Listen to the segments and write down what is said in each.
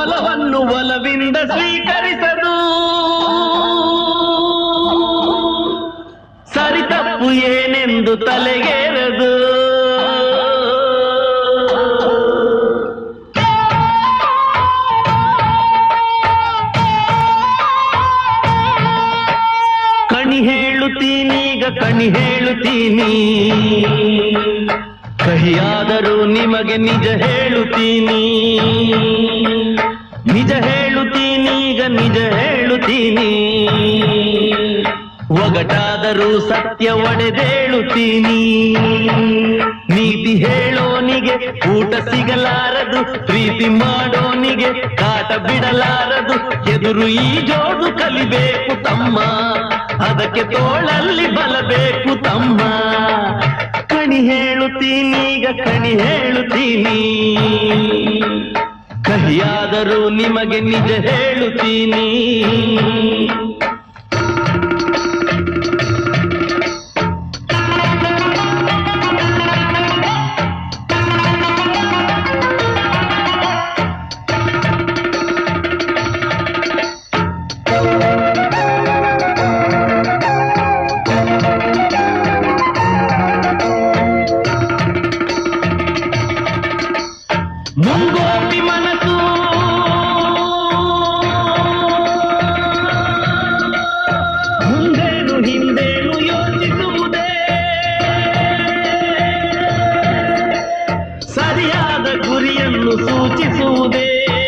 ಒಲವನ್ನು ಒಲವಿಂದ ಸ್ವೀಕರಿಸದು ಸರಿ ತಪ್ಪು ಏನೆಂದು ತಲೆಗೇರದು ಕಣಿ ಹೇಳುತ್ತೀನೀಗ ಕಣಿ ಹೇಳುತ್ತೀನಿ ಕಹಿಯಾದರೂ ನಿಮಗೆ ನಿಜ ಹೇಳುತ್ತೀನಿ ನಿಜ ಹೇಳುತ್ತೀನೀಗ ನಿಜ ಹೇಳುತ್ತೀನಿ ಒಗಟಾದರೂ ಸತ್ಯ ಒಡೆದೇಳುತ್ತೀನಿ ನೀತಿ ಹೇಳೋನಿಗೆ ಊಟ ಸಿಗಲಾರದು ಪ್ರೀತಿ ಮಾಡೋನಿಗೆ ಕಾಟ ಬಿಡಲಾರದು ಎದುರು ಈ ಜೋಡು ಕಲಿಬೇಕು ತಮ್ಮ ಅದಕ್ಕೆ ತೋಳಲ್ಲಿ ಬಲಬೇಕು ತಮ್ಮ ಕಣಿ ಹೇಳುತ್ತೀನೀಗ ಕಣಿ ಹೇಳುತ್ತೀನಿ ಕಹಿಯಾದರೂ ನಿಮಗೆ ನಿಜ ಹೇಳುತ್ತೀನಿ ಮುಂಗೋಪಿ ಮನಸ್ಸು ಮುಂದೇನು ಹಿಂದೇನು ಯೋಚಿಸುವುದೇ ಸರಿಯಾದ ಗುರಿಯನ್ನು ಸೂಚಿಸುವುದೇ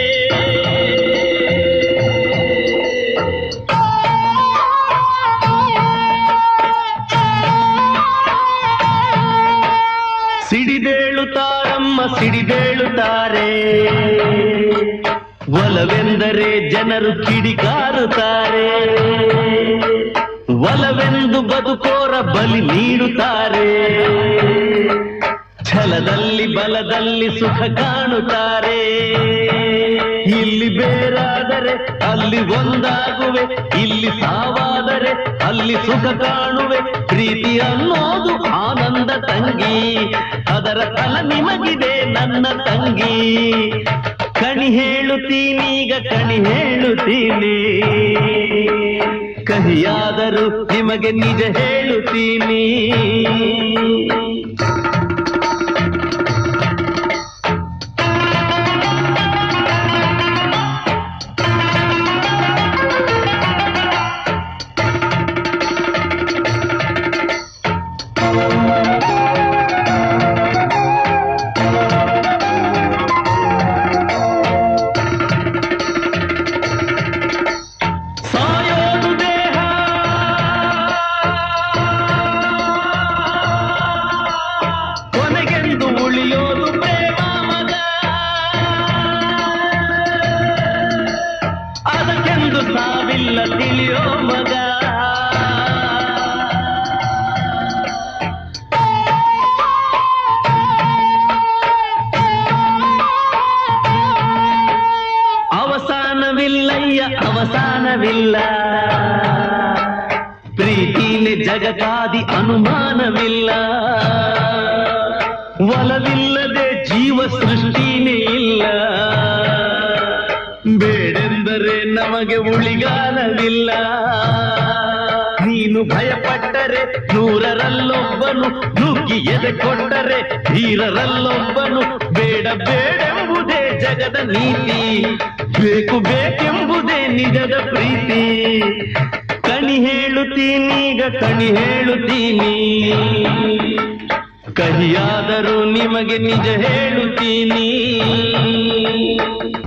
ಸಿಡಿದೇಳುತ್ತಾರಮ್ಮ ಸಿಡಿದೇಳುತ್ತಾರೆ ಒಲವೆಂದರೆ ಜನರು ಕಿಡಿಕಾರುತ್ತಾರೆ ಒಲವೆಂದು ಬದುಕೋರ ಬಲಿ ನೀಡುತ್ತಾರೆ ಛಲದಲ್ಲಿ ಬಲದಲ್ಲಿ ಸುಖ ಕಾಣುತ್ತಾರೆ ಇಲ್ಲಿ ಬೇರಾದರೆ ಅಲ್ಲಿ ಒಂದಾಗುವೆ ಇಲ್ಲಿ ಸಾವಾದರೆ ಅಲ್ಲಿ ಸುಖ ಕಾಣುವೆ ಪ್ರೀತಿ ಅನ್ನೋದು ಆನಂದ ತಂಗಿ ಅದರ ಫಲ ನಿಮಗಿದೆ ನನ್ನ ತಂಗಿ ಕಣಿ ಹೇಳುತ್ತೀನೀಗ ಕಣಿ ಹೇಳುತ್ತೀನಿ ಕಹಿಯಾದರೂ ನಿಮಗೆ ನಿಜ ಹೇಳುತ್ತೀನಿ ಸಾಯೋದು ದೇಹ ಕೊನೆಗೆಂದು ಉಳಿಯೋದು ಪ್ರೇಮ ಮಗ ಅದಕ್ಕೆಂದು ಸಾವಿಲ್ಲ ತಿಳಿಯೋ ಮಗ ಅವಸಾನವಿಲ್ಲಯ್ಯ ಅವಸಾನವಿಲ್ಲ ಪ್ರೀತಿನೇ ಜಗತ್ತಾದಿ ಅನುಮಾನವಿಲ್ಲ ಒಲವಿಲ್ಲದೆ ಜೀವ ಸೃಷ್ಟಿನೇ ಇಲ್ಲ ಬೇಡೆಂದರೆ ನಮಗೆ ಉಳಿಗಾಲವಿಲ್ಲ ನೀನು ಭಯಪಟ್ಟರೆ ನೂರರಲ್ಲೊಬ್ಬನು ನುಗ್ಗಿ ಎದೆ ಕೊಟ್ಟರೆ ಧೀರರಲ್ಲೊಬ್ಬನು ಬೇಡ ಬೇಡೆಂಬುದೇ ಜಗದ ನೀತಿ ಬೇಕು ಬೇಕೆಂಬುದೇ ನಿಜದ ಪ್ರೀತಿ ಕಣಿ ಹೇಳುತ್ತೀನೀಗ ಕಣಿ ಹೇಳುತ್ತೀನಿ ಕಹಿಯಾದರೂ ನಿಮಗೆ ನಿಜ ಹೇಳುತ್ತೀನಿ